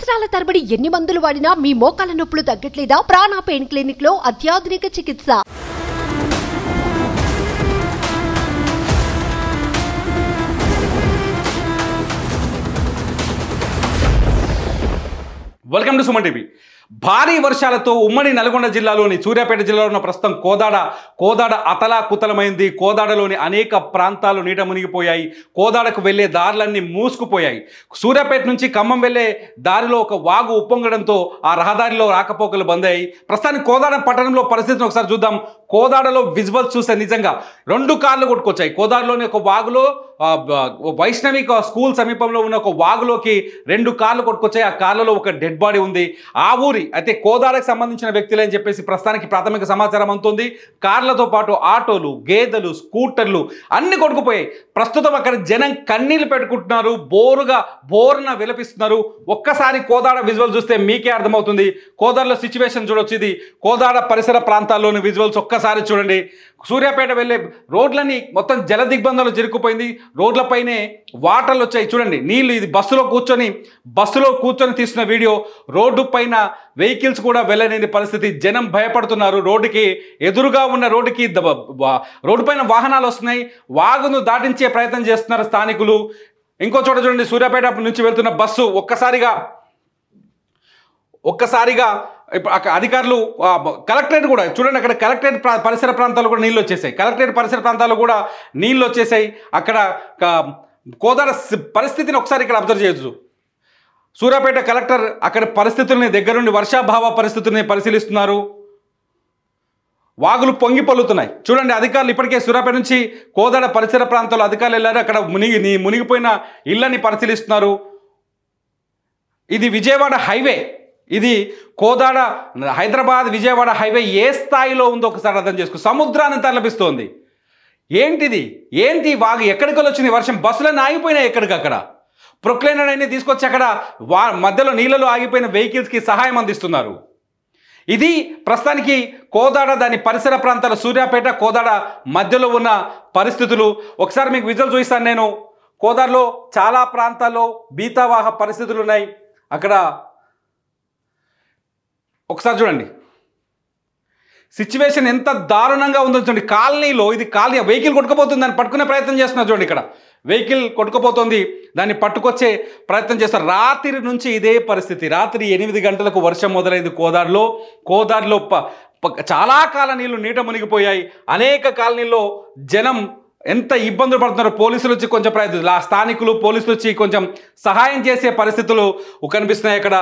సంవత్సరాల తరబడి ఎన్ని మందులు వాడినా మీ మోకాల నొప్పులు తగ్గట్లేదా ప్రాణ పెయిన్ క్లినిక్ లో అత్యాధునిక చికిత్స వెల్కమ్ టు సుమన్ టీవీ భారీ వర్షాలతో ఉమ్మడి నల్గొండ జిల్లాలోని సూర్యాపేట జిల్లాలో ఉన్న ప్రస్తుతం కోదాడ కోదాడ అతలాకుతలమైంది కోదాడలోని అనేక ప్రాంతాలు నీట మునిగిపోయాయి కోదాడకు వెళ్లే దారులన్నీ మూసుకుపోయాయి సూర్యాపేట నుంచి ఖమ్మం వెళ్లే దారిలో ఒక వాగు ఉప్పొంగడంతో ఆ రహదారిలో రాకపోకలు బంద్ అయ్యాయి ప్రస్తుతానికి కోదాడ పట్టణంలో పరిస్థితిని ఒకసారి చూద్దాం కోదాడలో విజువల్స్ చూస్తే నిజంగా రెండు కార్లు కొట్టుకొచ్చాయి కోదాడలోని ఒక వాగులో ఆ, బ- వైష్ణవి క- స్కూల్ సమీపంలో ఉన్న ఒక వాగులోకి రెండు కార్లు కొట్టుకొచ్చాయి ఆ కార్లలో ఒక డెడ్ బాడీ ఉంది ఆ ఊరి అయితే కోదాడకు సంబంధించిన వ్యక్తులే అని చెప్పేసి ప్రస్తుతానికి ప్రాథమిక సమాచారం అందుతుంది కార్లతో పాటు ఆటోలు గేదెలు స్కూటర్లు అన్ని కొట్టుకుపోయాయి ప్రస్తుతం అక్కడ జనం కన్నీళ్లు పెట్టుకుంటున్నారు బోరుగా బోరున విలపిస్తున్నారు ఒక్కసారి కోదాడ విజువల్ చూస్తే మీకే అర్థమవుతుంది కోదాడలో సిచ్యువేషన్ చూడొచ్చు ఇది కోదాడ పరిసర ప్రాంతాల్లోని విజువల్స్ ఒక్కసారి చూడండి సూర్యాపేట వెళ్ళే రోడ్లని మొత్తం జల దిగ్బంధాలు జరుకుపోయింది రోడ్లపైనే వాటర్లు వచ్చాయి చూడండి నీళ్లు ఇది బస్సులో కూర్చొని బస్సులో కూర్చొని తీసిన వీడియో రోడ్డు పైన వెహికల్స్ కూడా వెళ్ళలేని పరిస్థితి జనం భయపడుతున్నారు రోడ్డుకి ఎదురుగా ఉన్న రోడ్డుకి ద- వా- రోడ్డు పైన వాహనాలు వస్తున్నాయి వాగును దాటించే ప్రయత్నం చేస్తున్నారు స్థానికులు ఇంకో చోట చూడండి సూర్యాపేట నుంచి వెళ్తున్న బస్సు ఒక్కసారిగా ఒక్కసారిగా ఇప్పుడు అక్కడ అధికారులు ఆ, కలెక్టరేట్ కూడా చూడండి అక్కడ కలెక్టరేట్ ప్రా- పరిసర ప్రాంతాలు కూడా నీళ్ళు వచ్చేసాయి కలెక్టరేట్ పరిసర ప్రాంతాల్లో కూడా నీళ్ళు వచ్చేసాయి అక్కడ క- కోదాడ సి- పరిస్థితిని ఒకసారి ఇక్కడ అబ్జర్వ్ చేయొచ్చు సూర్యాపేట కలెక్టర్ అక్కడ పరిస్థితుల్ని దగ్గరుండి వర్షాభావ పరిస్థితుల్ని పరిశీలిస్తున్నారు వాగులు పొంగి పొల్లుతున్నాయి చూడండి అధికారులు ఇప్పటికే సూర్యాపేట నుంచి కోదాడ పరిసర ప్రాంతాల్లో అధికారులు వెళ్ళారు అక్కడ మునిగి నీ- మునిగిపోయిన ఇళ్ళని పరిశీలిస్తున్నారు ఇది విజయవాడ హైవే ఇది కోదాడ హైదరాబాద్ విజయవాడ హైవే ఏ స్థాయిలో ఉందో ఒకసారి అర్థం చేసుకో సముద్రాన్ని తలపిస్తోంది ఏంటిది ఏంటి వాగు ఎక్కడికి వచ్చింది వర్షం బస్సులన్నీ ఆగిపోయినాయి ఎక్కడికక్కడ ప్రొక్లైనర్ అనేది తీసుకొచ్చి అక్కడ వా మధ్యలో నీళ్ళలో ఆగిపోయిన వెహికల్స్కి సహాయం అందిస్తున్నారు ఇది ప్రస్తుతానికి కోదాడ దాని పరిసర ప్రాంతాల సూర్యాపేట కోదాడ మధ్యలో ఉన్న పరిస్థితులు ఒకసారి మీకు విజువల్ చూపిస్తాను నేను కోదాడలో చాలా ప్రాంతాల్లో బీతావాహ పరిస్థితులు ఉన్నాయి అక్కడ ఒకసారి చూడండి సిచ్యువేషన్ ఎంత దారుణంగా ఉందో చూడండి కాలనీలో ఇది కాలనీ వెహికల్ కొట్టుకుపోతుంది దాన్ని పట్టుకునే ప్రయత్నం చేస్తున్నారు చూడండి ఇక్కడ వెహికల్ కొట్టుకుపోతుంది దాన్ని పట్టుకొచ్చే ప్రయత్నం చేస్తారు రాత్రి నుంచి ఇదే పరిస్థితి రాత్రి ఎనిమిది గంటలకు వర్షం మొదలైంది కోదాడులో కోదాడులో ప ప- చాలా కాలనీలు నీట మునిగిపోయాయి అనేక కాలనీల్లో జనం ఎంత ఇబ్బందులు పడుతున్నారో పోలీసులు వచ్చి కొంచెం ప్రయత్నం ఆ స్థానికులు పోలీసులు వచ్చి కొంచెం సహాయం చేసే పరిస్థితులు కనిపిస్తున్నాయి అక్కడ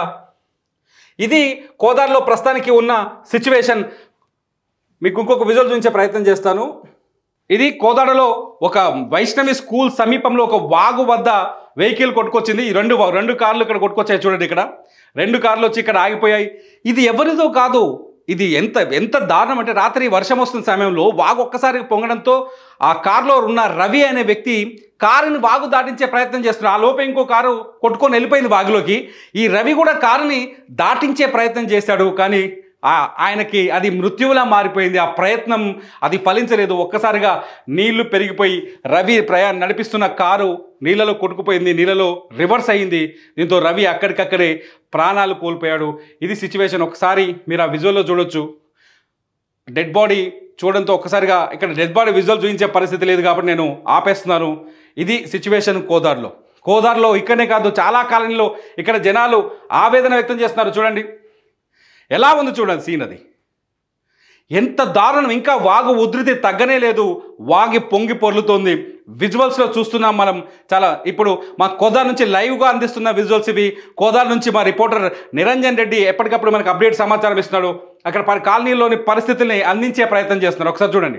ఇది కోదాడులో ప్రస్తుతానికి ఉన్న సిచ్యువేషన్ మీకు ఇంకొక విజువల్ చూపించే ప్రయత్నం చేస్తాను ఇది కోదాడలో ఒక వైష్ణవి స్కూల్ సమీపంలో ఒక వాగు వద్ద వెహికల్ కొట్టుకొచ్చింది ఈ రెండు రెండు కార్లు ఇక్కడ కొట్టుకొచ్చాయి చూడండి ఇక్కడ రెండు కార్లు వచ్చి ఇక్కడ ఆగిపోయాయి ఇది ఎవరిదో కాదు ఇది ఎంత ఎంత దారుణం అంటే రాత్రి వర్షం వస్తున్న సమయంలో వాగు ఒక్కసారి పొంగడంతో ఆ కారులో ఉన్న రవి అనే వ్యక్తి కారుని వాగు దాటించే ప్రయత్నం చేస్తున్నారు ఆ లోపే ఇంకో కారు కొట్టుకొని వెళ్ళిపోయింది వాగులోకి ఈ రవి కూడా కారుని దాటించే ప్రయత్నం చేశాడు కానీ ఆ- ఆయనకి అది మృత్యువులా మారిపోయింది ఆ ప్రయత్నం అది ఫలించలేదు ఒక్కసారిగా నీళ్లు పెరిగిపోయి రవి ప్రయాణం నడిపిస్తున్న కారు నీళ్ళలో కొట్టుకుపోయింది నీళ్ళలో రివర్స్ అయింది దీంతో రవి అక్కడికక్కడే ప్రాణాలు కోల్పోయాడు ఇది సిచ్యువేషన్ ఒకసారి మీరు ఆ విజువల్లో చూడొచ్చు డెడ్ బాడీ చూడడంతో ఒక్కసారిగా ఇక్కడ డెడ్ బాడీ విజువల్ చూపించే పరిస్థితి లేదు కాబట్టి నేను ఆపేస్తున్నాను ఇది సిచ్యువేషన్ కోదార్లో కోదార్లో ఇక్కడనే కాదు చాలా కాలనీలో ఇక్కడ జనాలు ఆవేదన వ్యక్తం చేస్తున్నారు చూడండి ఎలా ఉంది చూడండి సీన్ అది ఎంత దారుణం ఇంకా వాగు ఉధృతి తగ్గనే లేదు వాగి పొంగి పొర్లుతోంది విజువల్స్లో చూస్తున్నాం మనం చాలా ఇప్పుడు మా కోదార్ నుంచి లైవ్గా అందిస్తున్న విజువల్స్ ఇవి కోదార్ నుంచి మా రిపోర్టర్ నిరంజన్ రెడ్డి ఎప్పటికప్పుడు మనకు అప్డేట్ సమాచారం ఇస్తున్నాడు అక్కడ పరి కాలనీలోని పరిస్థితుల్ని అందించే ప్రయత్నం చేస్తున్నారు ఒకసారి చూడండి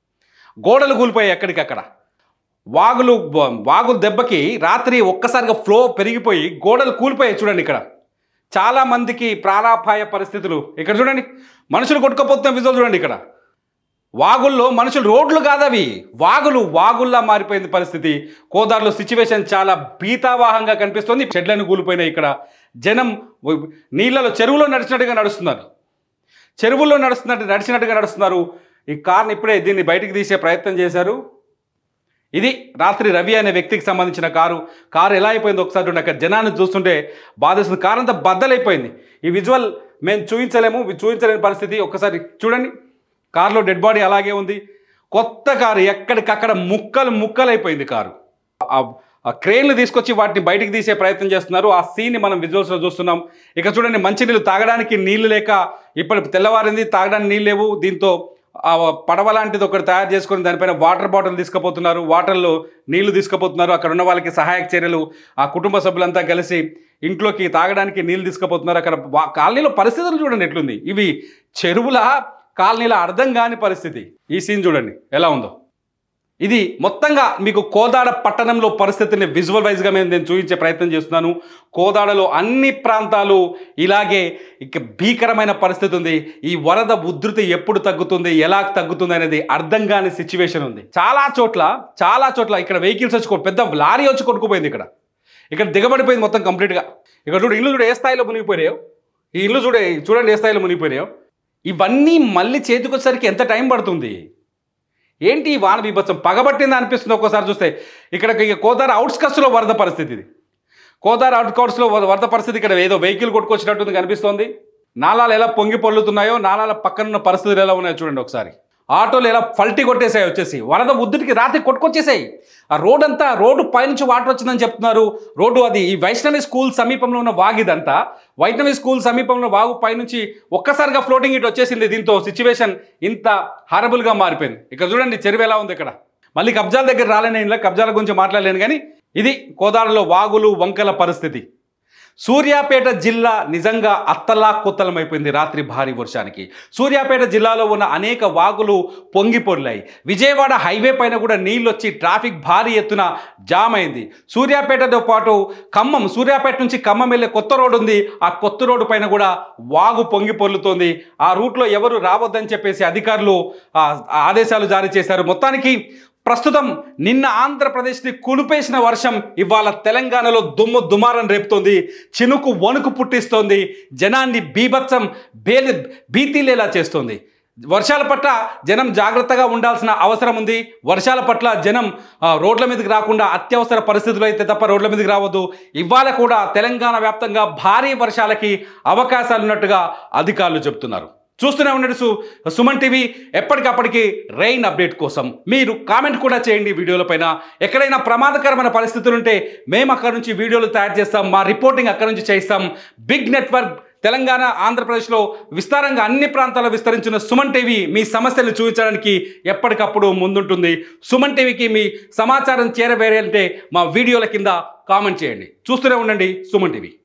గోడలు కూలిపోయాయి ఎక్కడికక్కడ వాగులు వాగుల దెబ్బకి రాత్రి ఒక్కసారిగా ఫ్లో పెరిగిపోయి గోడలు కూలిపోయాయి చూడండి ఇక్కడ చాలా మందికి ప్రాణాపాయ పరిస్థితులు ఇక్కడ చూడండి మనుషులు కొట్టుకుపోతున్న విజువల్ చూడండి ఇక్కడ వాగుల్లో మనుషులు రోడ్లు కాదవి వాగులు వాగుల్లా మారిపోయింది పరిస్థితి కోదారులో సిచ్యువేషన్ చాలా భీతావాహంగా కనిపిస్తుంది చెట్లను కూలిపోయినాయి ఇక్కడ జనం నీళ్ళలో చెరువులో నడిచినట్టుగా నడుస్తున్నారు చెరువుల్లో నడుస్తున్నట్టు నడిచినట్టుగా నడుస్తున్నారు ఈ కార్ని ఇప్పుడే దీన్ని బయటికి తీసే ప్రయత్నం చేశారు ఇది రాత్రి రవి అనే వ్యక్తికి సంబంధించిన కారు కారు ఎలా అయిపోయిందో ఒకసారి చూడండి అక్కడ జనాన్ని చూస్తుంటే బాధేస్తుంది కారు అంతా బద్దలైపోయింది ఈ విజువల్ మేము చూపించలేము ఇవి చూపించలేని పరిస్థితి ఒక్కసారి చూడండి కారులో డెడ్ బాడీ అలాగే ఉంది కొత్త కారు ఎక్కడికక్కడ ముక్కలు ముక్కలు అయిపోయింది కారు ఆ- ఆ క్రేన్లు తీసుకొచ్చి వాటిని బయటికి తీసే ప్రయత్నం చేస్తున్నారు ఆ సీన్ని మనం విజువల్స్లో చూస్తున్నాం ఇక చూడండి మంచినీళ్ళు తాగడానికి నీళ్లు లేక ఇప్పుడు తెల్లవారింది తాగడానికి నీళ్ళు లేవు దీంతో ఆ పడవ లాంటిది ఒకటి తయారు చేసుకొని దానిపైన వాటర్ బాటిల్ తీసుకుపోతున్నారు వాటర్లో నీళ్లు తీసుకుపోతున్నారు అక్కడ ఉన్న వాళ్ళకి సహాయక చర్యలు ఆ కుటుంబ సభ్యులంతా కలిసి ఇంట్లోకి తాగడానికి నీళ్లు తీసుకుపోతున్నారు అక్కడ వా- కాలనీలో పరిస్థితులు చూడండి ఎట్లుంది ఇవి చెరువుల కాలనీల అర్థం కాని పరిస్థితి ఈ సీన్ చూడండి ఎలా ఉందో ఇది మొత్తంగా మీకు కోదాడ పట్టణంలో పరిస్థితిని విజువల్ వైజ్గా మేము నేను చూపించే ప్రయత్నం చేస్తున్నాను కోదాడలో అన్ని ప్రాంతాలు ఇలాగే ఇక భీకరమైన పరిస్థితి ఉంది ఈ వరద ఉధృతి ఎప్పుడు తగ్గుతుంది ఎలా తగ్గుతుంది అనేది అర్థం కాని సిచ్యువేషన్ ఉంది చాలా చోట్ల చాలా చోట్ల ఇక్కడ వెహికల్స్ వచ్చి కొ- పెద్ద లారీ వచ్చి కొట్టుకుపోయింది ఇక్కడ ఇక్కడ దిగబడిపోయింది మొత్తం కంప్లీట్గా ఇక్కడ చూడు ఇల్లు చూడు ఏ స్థాయిలో మునిగిపోయాయో ఈ ఇల్లు చూడే చూడండి ఏ స్థాయిలో మునిగిపోయాయో ఇవన్నీ మళ్ళీ చేతికొచ్చేసరికి ఎంత టైం పడుతుంది ఏంటి ఈ వాన బీభత్సం పగబట్టింది అనిపిస్తుంది ఒక్కోసారి చూస్తే ఇక్కడ ఇక కోదార అవుట్స్కట్స్లో వరద పరిస్థితి ఇది కోదార అవుట్కట్స్లో వరద పరిస్థితి ఇక్కడ ఏదో వెహికల్ కొట్టుకొచ్చినట్టుంది కనిపిస్తోంది నాలాలు ఎలా పొంగి పొల్లుతున్నాయో నాలాల పక్కన ఉన్న పరిస్థితులు ఎలా ఉన్నాయో చూడండి ఒకసారి ఆటోలు ఎలా ఫల్టీ కొట్టేసాయి వచ్చేసి వరద ఉద్దుటికి రాత్రి కొట్టుకొచ్చేసాయి ఆ రోడ్ అంతా రోడ్డు పైనుంచి వాటర్ వచ్చిందని చెప్తున్నారు రోడ్డు అది ఈ వైష్ణవి స్కూల్ సమీపంలో ఉన్న వాగిదంతా వైష్ణవి స్కూల్ సమీపంలో వాగు పైనుంచి ఒక్కసారిగా ఫ్లోటింగ్ ఇటు వచ్చేసింది దీంతో సిచ్యువేషన్ ఇంత హారబుల్గా మారిపోయింది ఇక్కడ చూడండి చెరువు ఎలా ఉంది ఇక్కడ మళ్ళీ కబ్జాల దగ్గర రాలేను ఇలా కబ్జాల గురించి మాట్లాడలేను కానీ ఇది కోదాడలో వాగులు వంకల పరిస్థితి సూర్యాపేట జిల్లా నిజంగా అత్తలా కొత్తలమైపోయింది రాత్రి భారీ వర్షానికి సూర్యాపేట జిల్లాలో ఉన్న అనేక వాగులు పొంగి పొర్లాయి విజయవాడ హైవే పైన కూడా నీళ్ళు వచ్చి ట్రాఫిక్ భారీ ఎత్తున జామ్ అయింది సూర్యాపేటతో పాటు ఖమ్మం సూర్యాపేట నుంచి ఖమ్మం వెళ్ళే కొత్త రోడ్డు ఉంది ఆ కొత్త రోడ్డు పైన కూడా వాగు పొంగి పొర్లుతోంది ఆ రూట్లో ఎవరు రావద్దని చెప్పేసి అధికారులు ఆ, ఆదేశాలు జారీ చేశారు మొత్తానికి ప్రస్తుతం నిన్న ఆంధ్రప్రదేశ్ని కులిపేసిన వర్షం ఇవాళ తెలంగాణలో దుమ్ము దుమారం రేపుతోంది చినుకు వణుకు పుట్టిస్తోంది జనాన్ని బీభత్సం బేలి భీతిలేలా చేస్తోంది వర్షాల పట్ల జనం జాగ్రత్తగా ఉండాల్సిన అవసరం ఉంది వర్షాల పట్ల జనం ఆ, రోడ్ల మీదకి రాకుండా అత్యవసర పరిస్థితులు అయితే తప్ప రోడ్ల మీదకి రావద్దు ఇవాళ కూడా తెలంగాణ వ్యాప్తంగా భారీ వర్షాలకి అవకాశాలు ఉన్నట్టుగా అధికారులు చెబుతున్నారు చూస్తూనే ఉండండి సు సుమన్ టీవీ ఎప్పటికప్పటికి రెయిన్ అప్డేట్ కోసం మీరు కామెంట్ కూడా చేయండి వీడియోల పైన ఎక్కడైనా ప్రమాదకరమైన పరిస్థితులు ఉంటే మేము అక్కడ నుంచి వీడియోలు తయారు చేస్తాం మా రిపోర్టింగ్ అక్కడ నుంచి చేస్తాం బిగ్ నెట్వర్క్ తెలంగాణ ఆంధ్రప్రదేశ్లో విస్తారంగా అన్ని ప్రాంతాల్లో విస్తరించిన సుమన్ టీవీ మీ సమస్యలు చూపించడానికి ఎప్పటికప్పుడు ముందుంటుంది సుమన్ టీవీకి మీ సమాచారం చేరవేరే అంటే మా వీడియోల కింద కామెంట్ చేయండి చూస్తూనే ఉండండి సుమన్ టీవీ